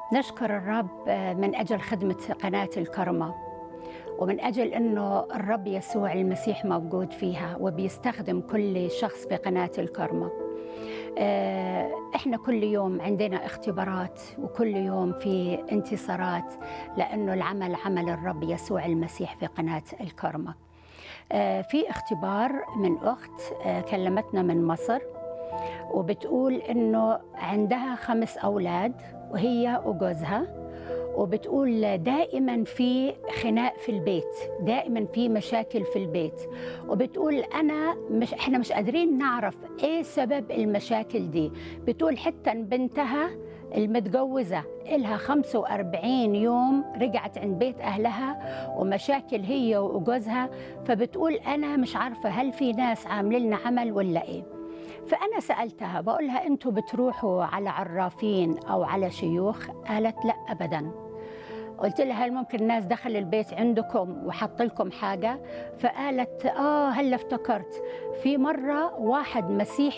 نشكر الرب من أجل خدمة قناة الكرمة ومن أجل أنه الرب يسوع المسيح موجود فيها وبيستخدم كل شخص في قناة الكرمة آه، احنا كل يوم عندنا اختبارات وكل يوم في انتصارات لانه العمل عمل الرب يسوع المسيح في قناه الكرمه. آه، في اختبار من اخت آه، كلمتنا من مصر وبتقول انه عندها خمس اولاد وهي وجوزها وبتقول دائما في خناق في البيت دائما في مشاكل في البيت وبتقول انا مش احنا مش قادرين نعرف ايه سبب المشاكل دي بتقول حتى بنتها المتجوزة إلها 45 يوم رجعت عند بيت أهلها ومشاكل هي وجوزها فبتقول أنا مش عارفة هل في ناس عاملين لنا عمل ولا إيه فأنا سألتها بقولها أنتوا بتروحوا على عرافين أو على شيوخ قالت لا أبداً قلت لها هل ممكن الناس دخل البيت عندكم وحط لكم حاجة فقالت آه هلا افتكرت في مرة واحد مسيحي